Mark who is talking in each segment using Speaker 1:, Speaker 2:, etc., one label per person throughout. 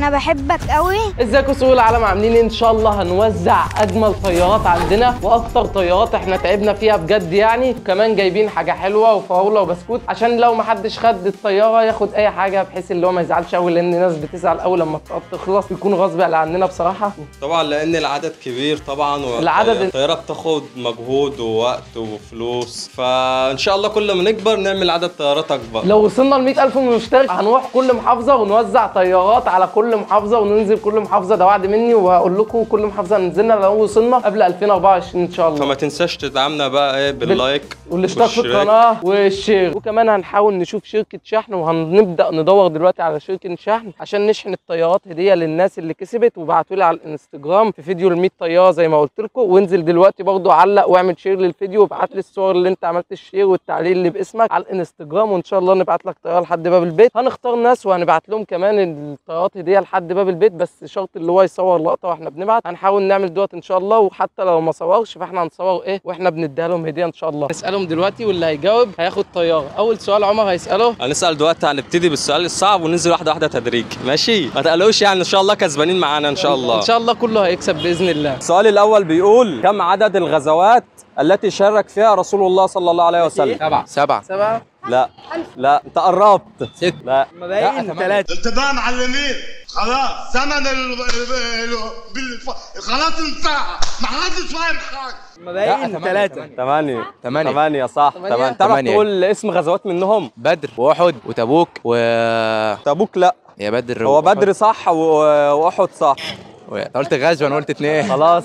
Speaker 1: انا بحبك قوي
Speaker 2: ازيكم سوق العالم عاملين ايه ان شاء الله هنوزع اجمل طيارات عندنا واكتر طيارات احنا تعبنا فيها بجد يعني وكمان جايبين حاجه حلوه وفراوله وبسكوت عشان لو ما حدش خد الطياره ياخد اي حاجه بحيث اللي هو ما يزعلش قوي لان الناس بتزعل قوي لما الطيارات تخلص بيكون غصب عننا بصراحه
Speaker 3: طبعا لان العدد كبير طبعا
Speaker 2: العدد-
Speaker 3: الطياره بتاخد مجهود ووقت وفلوس فان شاء الله كل ما نكبر نعمل عدد طيارات اكبر
Speaker 2: لو وصلنا ل 100000 مشترك هنروح كل محافظه ونوزع طيارات على كل محافظه وننزل كل محافظه ده وعد مني وهقول لكم كل محافظه نزلنا لو وصلنا قبل 2024 ان شاء الله
Speaker 3: فما تنساش تدعمنا بقى ايه باللايك
Speaker 2: والاشتراك في
Speaker 3: والشراك.
Speaker 2: القناه والشير وكمان هنحاول نشوف شركه شحن وهنبدا ندور دلوقتي على شركه شحن عشان نشحن الطيارات هديه للناس اللي كسبت وابعتوا لي على الانستجرام في فيديو ال 100 طياره زي ما قلت لكم وانزل دلوقتي برضو علق واعمل شير للفيديو وابعت لي الصور اللي انت عملت الشير والتعليق اللي باسمك على الانستجرام وان شاء الله نبعت لك طياره لحد باب البيت هنختار ناس وهنبعت لهم كمان الطيارات هديه لحد باب البيت بس شرط اللي هو يصور لقطه واحنا بنبعت هنحاول نعمل دوت ان شاء الله وحتى لو ما صورش فاحنا هنصور ايه واحنا بنديها لهم هديه ان شاء الله نسالهم دلوقتي واللي هيجاوب هياخد طياره اول سؤال عمر هيساله
Speaker 3: هنسال دلوقتي هنبتدي بالسؤال الصعب وننزل واحده واحده تدريج ماشي ما تقلقوش يعني ان شاء الله كسبانين معانا ان شاء الله
Speaker 2: ان شاء الله كله هيكسب باذن الله
Speaker 3: السؤال الاول بيقول كم عدد الغزوات التي شارك فيها رسول الله صلى الله عليه وسلم
Speaker 4: سبعة سبعة
Speaker 2: سبعة
Speaker 3: لا لا انت قربت
Speaker 4: ست
Speaker 3: لا
Speaker 4: باين ثلاثة
Speaker 5: انت بقى معلمين خلاص زمن ال... ال... بالف... خلاص انتهى ما حدش فاهم حاجه
Speaker 4: باين ثلاثة
Speaker 3: ثمانية
Speaker 4: ثمانية.
Speaker 3: ثمانية صح
Speaker 2: ثمانية؟
Speaker 3: ثمانية تعرف
Speaker 4: ثمانية.
Speaker 3: تقول اسم غزوات منهم
Speaker 4: بدر وأحد وتبوك و
Speaker 3: تبوك لا
Speaker 4: يا بدر
Speaker 3: هو
Speaker 4: وأحد.
Speaker 3: بدر صح و- واحد صح
Speaker 4: و- أنت قلت غزوة أنا قلت اتنين
Speaker 3: خلاص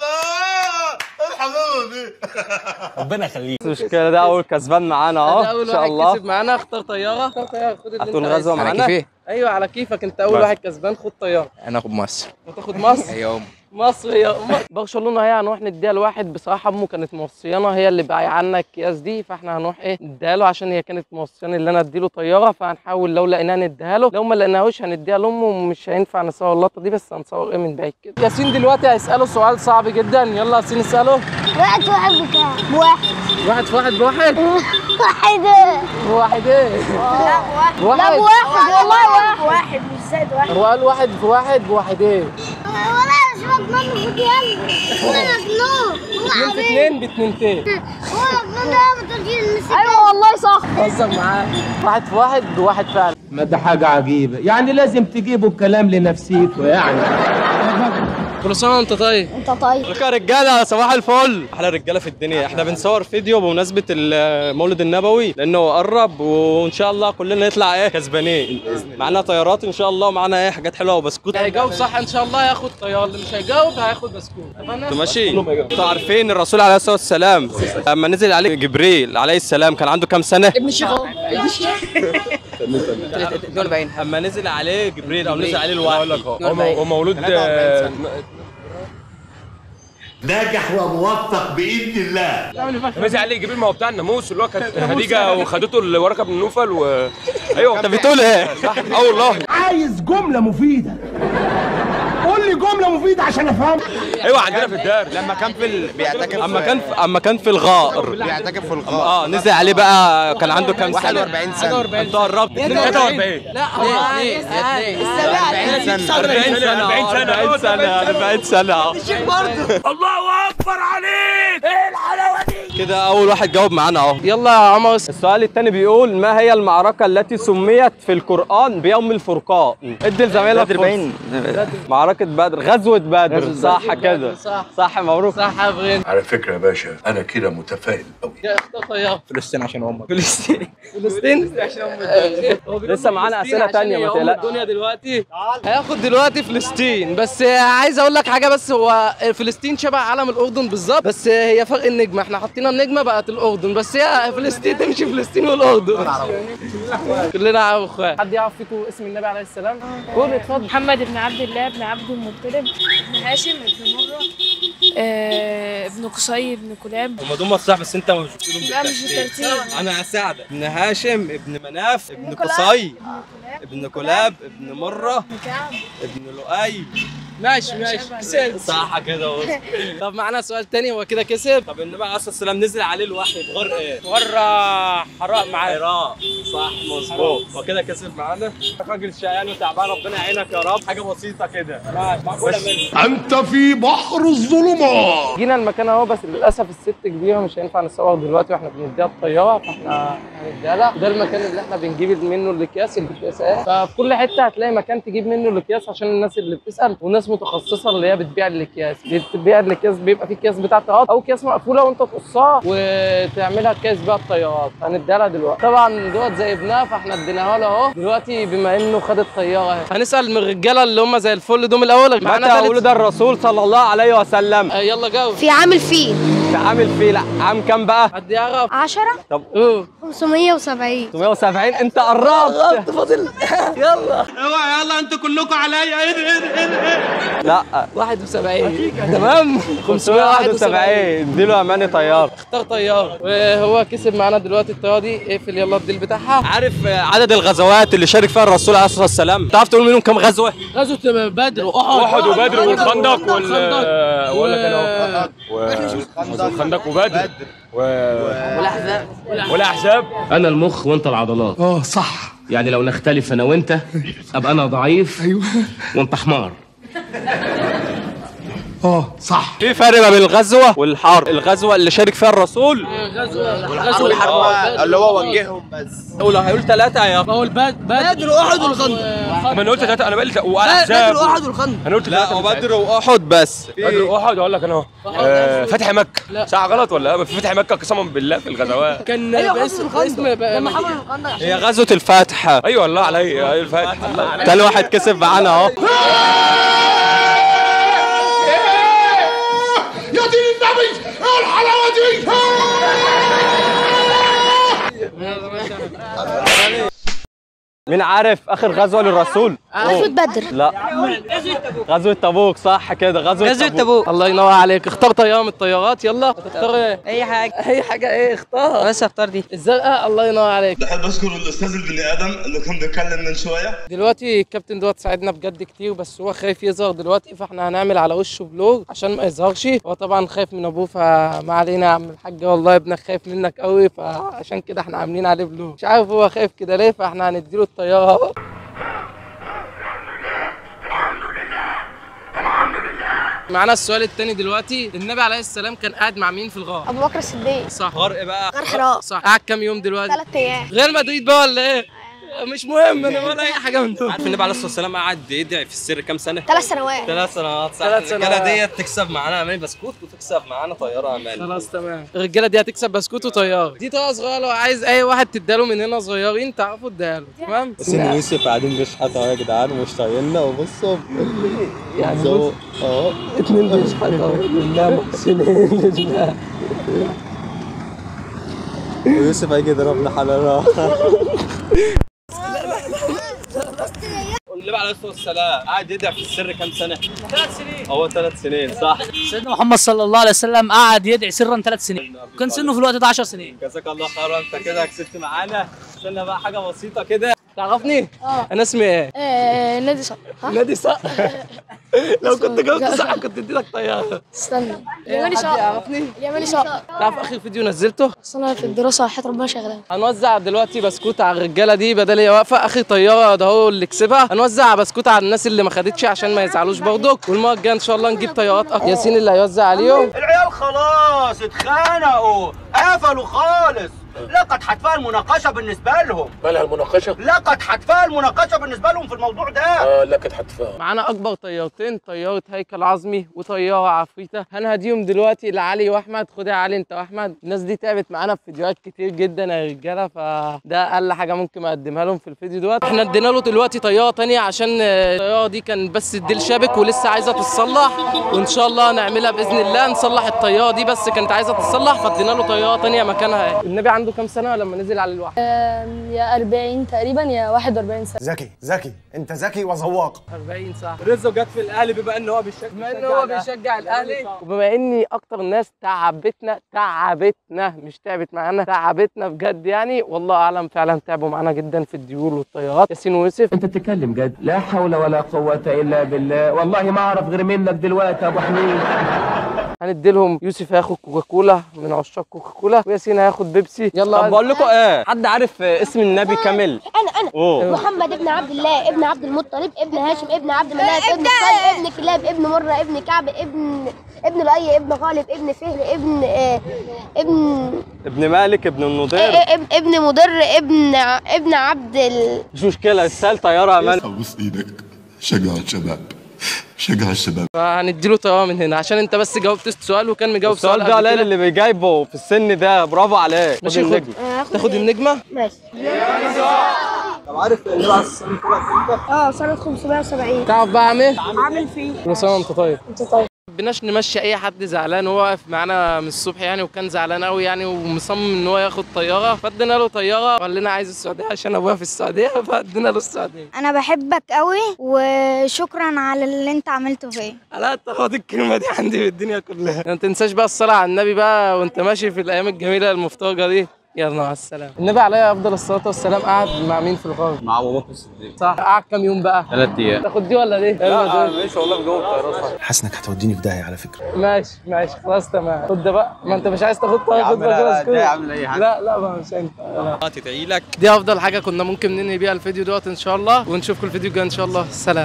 Speaker 5: الله الحلاوه دي
Speaker 4: ربنا يخليك
Speaker 3: مش مشكلة ده أول كسبان معانا أهو
Speaker 2: ده اول
Speaker 3: إن شاء
Speaker 2: واحد
Speaker 3: الله
Speaker 2: كسب معانا اختار طياره اختار طياره خد اللي انت
Speaker 3: هتقول
Speaker 2: عايزه.
Speaker 3: غزوة
Speaker 4: على
Speaker 3: معانا
Speaker 4: كيف إيه؟
Speaker 2: ايوه على كيفك انت اول
Speaker 3: بس.
Speaker 2: واحد كسبان خد طياره
Speaker 4: أنا أخد مصر
Speaker 2: وتاخد مصر
Speaker 4: أيوة
Speaker 2: مصر يا أم برشلونه هي هنروح نديها لواحد بصراحه امه كانت موصيانا هي اللي بايعه عنا الكياس دي فاحنا هنروح ايه نديها له عشان هي كانت موصياني اللي انا اديله طياره فهنحاول لو لقيناها نديها له لو ما لقيناهوش هنديها لامه ومش هينفع نصور اللقطه دي بس هنصور ايه من بعيد كده ياسين دلوقتي هيساله سؤال صعب جدا يلا ياسين اساله
Speaker 1: واحد واحد بكام واحد
Speaker 2: واحد في واحد بواحد
Speaker 1: واحد
Speaker 2: بواحد ايه
Speaker 1: لا واحد
Speaker 2: واحد.
Speaker 1: لا بواحد والله واحد واحد مش زائد واحد
Speaker 2: هو قال واحد في واحد بواحد ايه
Speaker 1: ولا مش مجنون خد يلا هو مجنون هو
Speaker 2: اتنين في
Speaker 1: عبيط
Speaker 2: اتنين باتنينتين
Speaker 1: هو مجنون ده ما تقولش المسك ايوه والله صح
Speaker 2: هزر معاه واحد في واحد بواحد فعلا
Speaker 6: ما ده حاجة عجيبة يعني لازم تجيبوا الكلام لنفسيكوا يعني
Speaker 2: كل سنه وانت طيب
Speaker 1: انت طيب
Speaker 3: يا رجالة صباح الفل احلى رجالة في الدنيا احنا بنصور فيديو بمناسبة المولد النبوي لانه قرب وان شاء الله كلنا نطلع ايه كسبانين معانا طيارات ان شاء الله ومعانا ايه حاجات حلوة وبسكوت
Speaker 2: اللي هيجاوب صح ان شاء الله هياخد طياره اللي مش هيجاوب هياخد بسكوت اتفقنا؟
Speaker 3: انتوا ماشي انتوا عارفين الرسول عليه الصلاه والسلام لما نزل عليه جبريل عليه السلام كان عنده كام سنه
Speaker 2: ابن الشيخ
Speaker 4: 42
Speaker 3: اما نزل عليه جبريل او نزل عليه الوحي
Speaker 4: هو مولود
Speaker 5: ناجح وموفق باذن الله
Speaker 7: ماشي عليه جبريل ما هو بتاع الناموس اللي هو كانت خديجه وخدته الورقه بن نوفل و ايوه
Speaker 3: انت بتقول ايه
Speaker 7: اه والله
Speaker 6: عايز جملة مفيدة قول لي جملة مفيدة عشان افهم
Speaker 7: ايوه عندنا في الدار
Speaker 4: لما كان في ال... بيعتكف
Speaker 3: اما كان في اما كان في الغار
Speaker 4: بيعتكف في الغار
Speaker 3: اه نزل عليه بقى كان عنده كام سنه
Speaker 4: 41 سنة
Speaker 3: انت قربت
Speaker 7: 43
Speaker 2: لا هو
Speaker 4: اثنين اثنين 40 سنة
Speaker 3: 40 سنه
Speaker 7: 40 سنة.
Speaker 3: 40 سنه 40 سنه اه
Speaker 7: الله اكبر عليك ايه الحلاوه دي
Speaker 3: كده اول واحد جاوب معانا اهو
Speaker 2: يلا يا عمر
Speaker 3: السؤال الثاني بيقول ما هي المعركة التي سميت في القرآن بيوم الفرقان؟ ادي لزمايلك
Speaker 4: بدر
Speaker 3: فرصة.
Speaker 4: باين
Speaker 3: معركة بدر غزوة بدر
Speaker 2: غزوة
Speaker 3: صح
Speaker 2: بدر.
Speaker 3: كده
Speaker 2: صح.
Speaker 3: صح مبروك
Speaker 2: صح يا بغين
Speaker 5: على فكره يا باشا انا كده متفائل قوي
Speaker 2: يا اختار طياره
Speaker 4: فلسطين عشان امك
Speaker 3: فلسطين
Speaker 2: فلسطين
Speaker 3: لسه معانا أسئلة تانية، ما تقلقش.
Speaker 2: الدنيا دلوقتي هياخد دلوقتي فلسطين بس عايز اقول لك حاجه بس هو فلسطين شبه علم الاردن بالظبط بس هي فرق النجمه احنا حاطين النجمه بقت الاردن بس هي فلسطين تمشي فلسطين والاردن كلنا عرب اخوات حد يعرف فيكم اسم النبي عليه السلام قول اتفضل
Speaker 8: محمد بن عبد الله بن عبد المطلب بن هاشم بن مرة آه ابن قصي بن كلاب
Speaker 3: هم دول صح بس انت مش بتقولهم
Speaker 8: لا مش بالترتيب
Speaker 3: انا هساعدك ابن هاشم ابن مناف ابن قصي ابن كلاب ابن مره ابن لؤي
Speaker 2: ماشي ماشي كسبت
Speaker 3: صح كده بص
Speaker 2: طب معانا سؤال تاني هو كده كسب
Speaker 3: طب النبي عليه الصلاه والسلام نزل عليه الوحي في غار ايه؟
Speaker 2: ورا حراء معاه
Speaker 3: حراء صح مظبوط وكده كسب معانا راجل شقيان وتعبان ربنا يعينك يا رب حاجه بسيطه كده معقوله منك
Speaker 6: انت في بحر الظلمات
Speaker 2: جينا المكان اهو بس للاسف الست كبيره مش هينفع نصور دلوقتي واحنا بنديها الطياره فاحنا هنديها لها ده المكان اللي احنا بنجيب منه الاكياس الاكياس اهي ففي كل حته هتلاقي مكان تجيب منه الاكياس عشان الناس اللي بتسال وناس متخصصه اللي هي بتبيع الاكياس بتبيع الاكياس بيبقى في اكياس بتاعت طيارات او اكياس مقفوله وانت تقصها وتعملها اكياس بقى الطيارات هنديها لها دلوقتي طبعا دوت زي ابنها فاحنا اديناها له اهو دلوقتي بما انه خد الطياره اهي هنسال من الرجاله اللي هم زي الفل دول الاول
Speaker 3: متى اقول ده الرسول صلى الله عليه وسلم
Speaker 2: آه، يلا جاوب
Speaker 1: في عامل فيه
Speaker 3: في عامل فيه لا عام كام بقى؟
Speaker 2: حد يعرف
Speaker 1: 10
Speaker 2: اوه
Speaker 1: 570
Speaker 3: 670 انت قربت
Speaker 2: فاضل يلا
Speaker 5: اوعى يلا انتوا كلكم عليا ايه ده ايه ده ايه ده ايه ده؟
Speaker 3: لا
Speaker 2: 71 تمام
Speaker 3: 571 اديله اماني طيار
Speaker 2: اختار طيار وهو كسب معانا دلوقتي الطياره دي اقفل يلا الديل بتاعها
Speaker 3: عارف عدد الغزوات اللي شارك فيها الرسول عليه الصلاه والسلام تعرف تقول منهم كام غزوه
Speaker 2: غزوه بدر واحد
Speaker 7: احد وبدر والخندق وال
Speaker 2: خندق.
Speaker 7: ولا كان والخندق وبدر
Speaker 2: والاحزاب
Speaker 7: والاحزاب
Speaker 9: انا المخ وانت العضلات
Speaker 6: اه صح
Speaker 9: يعني لو نختلف انا وانت ابقى انا ضعيف
Speaker 6: ايوه
Speaker 9: وانت حمار
Speaker 6: اه صح
Speaker 3: في فرق ما بين الغزوه والحرب الغزوه اللي شارك فيها الرسول
Speaker 2: غزوه
Speaker 4: اللي هو وجههم بس
Speaker 3: لو هيقول ثلاثه يا
Speaker 2: هو البدر بدر واحد والخندق
Speaker 7: ما انا قلت ثلاثه انا بقيت والاحزاب
Speaker 2: والخندق
Speaker 7: انا قلت
Speaker 3: لا
Speaker 7: ثلاثة
Speaker 3: وبدر واحد بس
Speaker 7: بدر واحد اقول لك انا اهو آه، فتح مكه صح غلط ولا لا في فتح مكه قسما بالله في الغزوات
Speaker 2: كان باسم اسم
Speaker 3: هي غزوه الفتح
Speaker 7: ايوه الله علي ايوه الفتح الله علي
Speaker 3: تاني واحد كسب معانا اهو
Speaker 6: يا دين النبي ايه الحلاوه دي
Speaker 3: مين عارف اخر غزوه للرسول
Speaker 1: غزوة بدر
Speaker 3: لا غزوه تبوك صح كده غزوه تبوك
Speaker 2: الله ينور عليك اختار طياره من الطيارات يلا هتختار ايه
Speaker 10: اي حاجه
Speaker 2: اي حاجه ايه اختار
Speaker 10: بس اختار دي
Speaker 2: الزرقاء الله ينور عليك
Speaker 5: بحب اشكر الاستاذ البني ادم اللي كان بيتكلم من شويه
Speaker 2: دلوقتي الكابتن دوت ساعدنا بجد كتير بس هو خايف يظهر دلوقتي فاحنا هنعمل على وشه بلوج عشان ما يظهرش هو طبعا خايف من ابوه فما علينا يا عم الحاج والله ابنك خايف منك قوي فعشان كده احنا عاملين عليه بلوج مش عارف هو خايف كده ليه فاحنا هنديله الطياره اهو معانا السؤال التاني دلوقتي النبي عليه السلام كان قاعد مع مين في الغار
Speaker 1: ابو بكر الصديق
Speaker 2: صح
Speaker 3: غرق بقى
Speaker 1: غار حراء
Speaker 2: صح قعد كام يوم دلوقتي
Speaker 1: ثلاث ايام
Speaker 2: غير مدريد بقى ولا ايه مش مهم انا ولا اي حاجه من دول
Speaker 3: عارف النبي عليه الصلاه والسلام قعد يدعي في السر كام سنه
Speaker 1: ثلاث سنوات
Speaker 3: ثلاث سنوات صح
Speaker 2: ثلاث
Speaker 3: الرجاله
Speaker 2: سنوات.
Speaker 3: ديت تكسب معانا اماني بسكوت وتكسب معانا طياره اماني
Speaker 2: خلاص تمام الرجاله دي هتكسب بسكوت وطياره دي طياره صغيره لو عايز اي واحد تداله من هنا صغيرين تعرفوا اديها له تمام
Speaker 3: حسين ويوسف قاعدين بيشحتوا يا جدعان ومش طايقنا وبصوا
Speaker 2: يعني
Speaker 3: زو- اه
Speaker 2: اتنين بيشحتوا لله محسنين لله
Speaker 3: ويوسف هيجي يضربنا حلال النبي عليه الصلاه والسلام قاعد يدعي في السر كام سنه؟ ثلاث سنين هو ثلاث سنين صح
Speaker 10: سيدنا محمد صلى الله عليه وسلم قعد يدعي سرا ثلاث سنين كان سنه في الوقت ده 10 سنين
Speaker 3: جزاك الله خيرا انت كده كسبت معانا استنى بقى حاجه بسيطه كده
Speaker 2: تعرفني؟ انا اسمي ايه؟
Speaker 1: آه نادي صح
Speaker 2: نادي صح لو كنت جاوبت صح كنت اديتك طياره
Speaker 1: استنى
Speaker 2: يماني صح يعرفني؟
Speaker 1: اليماني صح
Speaker 2: تعرف اخر فيديو نزلته؟
Speaker 1: اصل انا في الدراسه حياه ربنا شغلان
Speaker 2: هنوزع دلوقتي بسكوت على الرجاله دي بدل هي واقفه اخر طياره ده هو اللي كسبها هنوزع بسكوت على الناس اللي ما خدتش عشان ما يزعلوش برضك والمره الجايه ان شاء الله نجيب طيارات اكتر ياسين اللي هيوزع عليهم
Speaker 11: العيال خلاص اتخانقوا قفلوا خالص لقد حتفها المناقشه بالنسبه لهم
Speaker 9: مالها المناقشه؟
Speaker 11: لقد حتفها المناقشه بالنسبه لهم في الموضوع ده
Speaker 9: اه لا كانت هتفهم
Speaker 2: معانا اكبر طيارتين طياره هيكل عظمي وطياره عفريته هنهديهم دلوقتي لعلي واحمد خد يا علي انت واحمد الناس دي تعبت معانا في فيديوهات كتير جدا يا رجاله فده اقل حاجه ممكن اقدمها لهم في الفيديو دوت احنا ادينا له دلوقتي طياره تانية عشان آه، الطياره دي كان بس الديل شابك ولسه عايزه تتصلح وان شاء الله نعملها باذن الله نصلح الطياره دي بس كانت عايزه تتصلح فادينا له طياره تانية مكانها النبي عنده عنده كام سنه لما نزل على الوحي
Speaker 8: يا 40 تقريبا يا 41 سنه
Speaker 6: ذكي ذكي انت ذكي وذواق
Speaker 2: 40 صح
Speaker 3: رزو جت في الاهلي بما ان هو بيشجع
Speaker 2: بما ان هو بيشجع الاهلي وبما اني اكتر ناس تعبتنا تعبتنا مش تعبت معانا تعبتنا بجد يعني والله اعلم فعلا تعبوا معانا جدا في الديول والطيارات ياسين ويوسف
Speaker 9: انت بتتكلم جد لا حول ولا قوة الا بالله والله ما اعرف غير منك دلوقتي يا ابو حميد
Speaker 2: هندي لهم يوسف هياخد كوكاكولا من عشاق كوكاكولا وياسين هياخد بيبسي يلا
Speaker 3: طب بقول لكم ايه حد عارف اسم النبي كامل
Speaker 1: انا انا
Speaker 3: اوه
Speaker 1: محمد ابن عبد الله ابن عبد المطلب ابن هاشم ابن عبد مناف ابن قصي ابن كلاب ابن مرة ابن كعب ابن ابن لؤي ابن غالب ابن فهر ابن آه، ابن
Speaker 3: ابن مالك ابن النضير
Speaker 1: آه، اب- ابن مضر ابن ع- ابن عبد ال...
Speaker 3: مش مشكله السال طياره امان
Speaker 5: ابوس ايدك شجع الشباب شجع الشباب
Speaker 2: فهندي له طياره من هنا عشان انت بس جاوبت السؤال وكان مجاوب
Speaker 3: السؤال
Speaker 2: سؤال
Speaker 3: ده
Speaker 2: قبل
Speaker 3: قليل
Speaker 2: كده.
Speaker 3: اللي بيجايبه في السن ده برافو عليك خد
Speaker 2: ماشي خد
Speaker 3: النجم
Speaker 2: تاخد النجمه
Speaker 1: ماشي
Speaker 3: طب عارف اللي بعد السنه
Speaker 1: اه سنة 570
Speaker 2: تعرف بقى عامل ايه؟
Speaker 1: عامل فيه
Speaker 2: كل سنه وانت طيب
Speaker 1: انت طيب
Speaker 2: حبيناش نمشي اي حد زعلان هو واقف معانا من الصبح يعني وكان زعلان قوي يعني ومصمم ان هو ياخد طياره فادينا له طياره وقال لنا عايز السعوديه عشان ابويا في السعوديه فادينا له السعوديه
Speaker 12: انا بحبك قوي وشكرا على اللي انت عملته فيا
Speaker 2: لا تاخد الكلمه دي عندي في الدنيا كلها ما تنساش بقى الصلاه على النبي بقى وانت ماشي في الايام الجميله المفترجه دي يلا مع السلامه النبي عليه افضل الصلاه والسلام قعد مع مين في الغار
Speaker 3: مع ابو بكر الصديق
Speaker 2: صح قعد كام يوم بقى
Speaker 3: ثلاث ايام
Speaker 2: تاخد دي ولا دي
Speaker 3: لا ماشي والله من جوه الطيارات صح
Speaker 6: حاسس انك هتوديني في داهيه على فكره
Speaker 2: ماشي ماشي خلاص تمام خد ده بقى ما انت مش عايز تاخد طياره خد بقى خلاص كده.
Speaker 3: عامل اي حاجه
Speaker 2: لا لا ما مش انت لا.
Speaker 3: تدعي لك
Speaker 2: دي افضل حاجه كنا ممكن ننهي بيها الفيديو دوت ان شاء الله ونشوفكم الفيديو الجاي ان شاء الله سلام